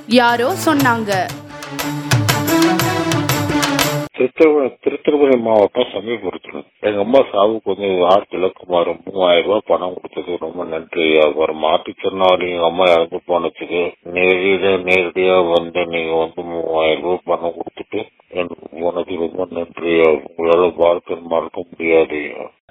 யாரோ சொன்னாங்க திருத்திருவ- திருத்திருமலை மாவட்டம் சமீபுரத்தில் எங்க அம்மா சாவுக்கு வந்து ஆர் திலக்குமார் மூவாயிரம் ரூபாய் பணம் கொடுத்தது ரொம்ப நன்றி ஒரு மாற்றுத்திறனாளி எங்க அம்மா இறந்து போனதுக்கு நேரடியா நேரடியா வந்து நீங்க வந்து மூவாயிரம் ரூபாய் பணம் கொடுத்துட்டு எனக்கு போனது ரொம்ப நன்றி உங்களால வாழ்க்கை மறக்க முடியாது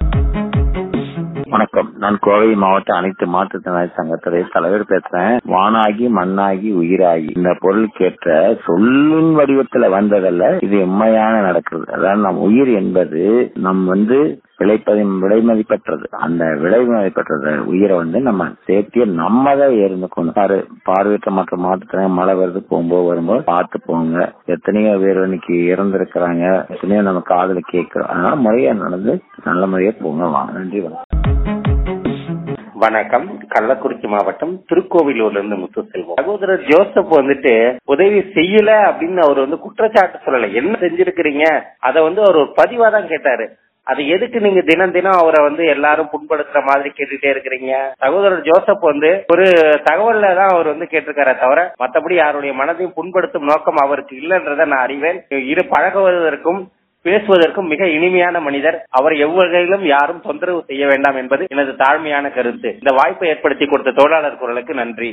வணக்கம் நான் கோவை மாவட்ட அனைத்து மாற்றுத்திறனாளி சங்கத்துடைய தலைவர் பேசுறேன் வானாகி மண்ணாகி உயிராகி இந்த பொருளுக்கேற்ற சொல்லின் வடிவத்துல வந்ததல்ல இது உண்மையான நடக்கிறது அதாவது நம் உயிர் என்பது நம் வந்து விளைப்பதி விலை மதிப்பற்றது அந்த விலை மதிப்பற்றது உயிரை வந்து நம்ம சேர்த்திய நம்ம தான் இருந்துக்கணும் பாரு பார்வையற்ற மற்ற மாற்றுத்திறனாளி மழை வருது போகும்போது வரும்போது பார்த்து போங்க எத்தனையோ பேர் இன்னைக்கு இறந்திருக்கிறாங்க எத்தனையோ நம்ம காதுல கேட்கிறோம் அதனால முறையா நடந்து நல்ல முறையா போங்க வாங்க நன்றி வணக்கம் வணக்கம் கள்ளக்குறிச்சி மாவட்டம் திருக்கோவிலூர்ல இருந்து முத்துசெல்வம் சகோதரர் ஜோசப் வந்துட்டு உதவி செய்யல அப்படின்னு அவர் வந்து குற்றச்சாட்டு சொல்லல என்ன செஞ்சிருக்கிறீங்க அத வந்து அவர் ஒரு பதிவா தான் கேட்டாரு அது எதுக்கு நீங்க தினம் தினம் அவரை வந்து எல்லாரும் புண்படுத்துற மாதிரி கேட்டுட்டே இருக்கிறீங்க சகோதரர் ஜோசப் வந்து ஒரு தகவல்ல தான் அவர் வந்து கேட்டிருக்காரே தவிர மத்தபடி யாருடைய மனதையும் புண்படுத்தும் நோக்கம் அவருக்கு இல்லைன்றதை நான் அறிவேன் இரு பழகுவதற்கும் பேசுவதற்கும் மிக இனிமையான மனிதர் அவர் எவ்வகையிலும் யாரும் தொந்தரவு செய்ய வேண்டாம் என்பது எனது தாழ்மையான கருத்து இந்த வாய்ப்பை ஏற்படுத்தி கொடுத்த தொழிலாளர் குரலுக்கு நன்றி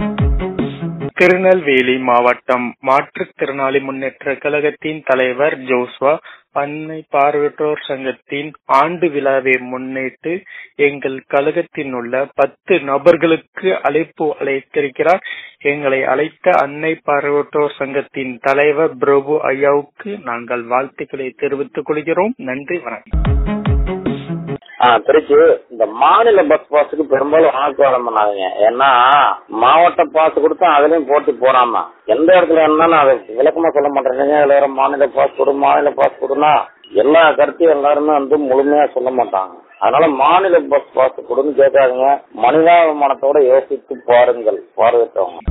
திருநெல்வேலி மாவட்டம் மாற்றுத்திறனாளி முன்னேற்ற கழகத்தின் தலைவர் ஜோஸ்வா அன்னை பார்வையற்றோர் சங்கத்தின் ஆண்டு விழாவை முன்னிட்டு எங்கள் கழகத்தில் உள்ள பத்து நபர்களுக்கு அழைப்பு அழைத்திருக்கிறார் எங்களை அழைத்த அன்னை பார்வையற்றோர் சங்கத்தின் தலைவர் பிரபு ஐயாவுக்கு நாங்கள் வாழ்த்துக்களை தெரிவித்துக் கொள்கிறோம் நன்றி வணக்கம் திருச்சி இந்த மாநில பஸ் பாஸுக்கு பெரும்பாலும் ஆக்குவாரம் பண்ணாதீங்க ஏன்னா மாவட்ட பாஸ் கொடுத்தா அதுலயும் போட்டு போறாம எந்த இடத்துல என்னன்னு அதை விளக்கமா சொல்ல மாட்டேங்க எல்லாரும் மாநில பாஸ் கொடு மாநில பாஸ் கொடுனா எல்லா கருத்தையும் எல்லாருமே வந்து முழுமையா சொல்ல மாட்டாங்க அதனால மாநில பஸ் பாஸ் கொடுன்னு கேட்காதீங்க மனிதாபிமானத்தோட யோசித்து பாருங்கள் பார்வையிட்டவங்க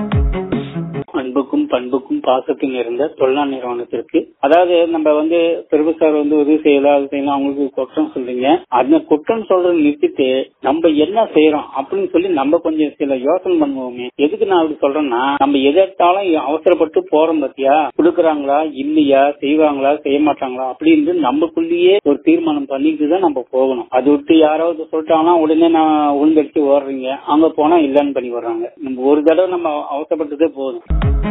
அன்புக்கும் பண்புக்கும் பாசத்துக்கும் இருந்த தொழிலா நிறுவனத்திற்கு அதாவது நம்ம வந்து பிரபு சார் வந்து உதவி செய்யல அது செய்யலாம் அவங்களுக்கு குற்றம் சொல்றீங்க அந்த குற்றம் சொல்றதை நிறுத்திட்டு நம்ம என்ன செய்யறோம் அப்படின்னு சொல்லி நம்ம கொஞ்சம் சில யோசனை பண்ணுவோமே எதுக்கு நான் அப்படி சொல்றேன்னா நம்ம எதாலும் அவசரப்பட்டு போறோம் பத்தியா கொடுக்கறாங்களா இல்லையா செய்வாங்களா செய்ய மாட்டாங்களா அப்படின்னு நமக்குள்ளேயே ஒரு தீர்மானம் பண்ணிட்டு தான் நம்ம போகணும் அது விட்டு யாராவது சொல்லிட்டாங்கன்னா உடனே நான் உள்கடிச்சு ஓடுறீங்க அங்க போனா இல்லன்னு பண்ணி வர்றாங்க நம்ம ஒரு தடவை நம்ம அவசரப்பட்டதே போதும்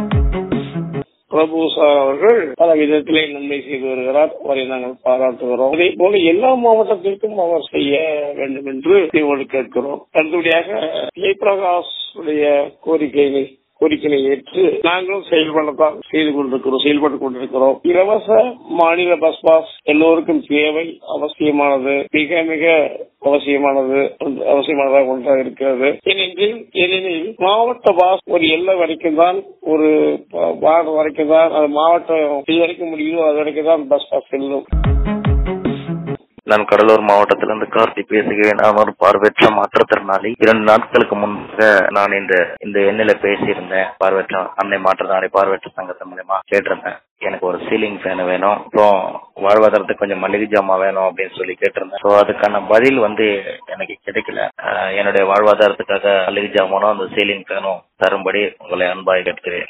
பிரபு சார் அவர்கள் பல விதத்திலே நன்மை செய்து வருகிறார் அவரை நாங்கள் பாராட்டுகிறோம் அதே போல எல்லா மாவட்டத்திற்கும் அவர் செய்ய வேண்டும் என்று இவர்கள் கேட்கிறோம் அடுத்தபடியாக ஜெயபிரகாஷ் உடைய கோரிக்கையை கோரிக்கையை ஏற்று நாங்களும் செயல்படத்தான் செய்து கொண்டிருக்கிறோம் செயல்பட்டு கொண்டிருக்கிறோம் இலவச மாநில பஸ் பாஸ் எல்லோருக்கும் தேவை அவசியமானது மிக மிக அவசியமானது அவசியமானதாக ஒன்றாக இருக்கிறது ஏனெனில் ஏனெனில் மாவட்ட பாஸ் ஒரு எல்லை வரைக்கும் தான் ஒரு வார்டு வரைக்கும் தான் அது மாவட்டம் இது வரைக்கும் முடியுதோ அது வரைக்கும் தான் பஸ் பாஸ் செல்லும் நான் கடலூர் மாவட்டத்திலிருந்து கார்த்தி பேசுகிறேன் நான் ஒரு பார்வையற்ற மாற்றுத்திறனாளி இரண்டு நாட்களுக்கு முன்பாக நான் இந்த இந்த எண்ணில பேசியிருந்தேன் பார்வையற்ற அன்னை மாற்றுத்திறனாளி பார்வையற்ற சங்கத்தின் மூலயமா கேட்டிருந்தேன் எனக்கு ஒரு சீலிங் ஃபேன் வேணும் அப்புறம் வாழ்வாதாரத்துக்கு கொஞ்சம் மளிகை ஜாமா வேணும் அப்படின்னு சொல்லி கேட்டிருந்தேன் ஸோ அதுக்கான பதில் வந்து எனக்கு கிடைக்கல அஹ் என்னுடைய வாழ்வாதாரத்துக்காக மளிகை ஜாமானும் அந்த சீலிங் ஃபேனும் தரும்படி உங்களை அன்பாய் கேட்கிறேன்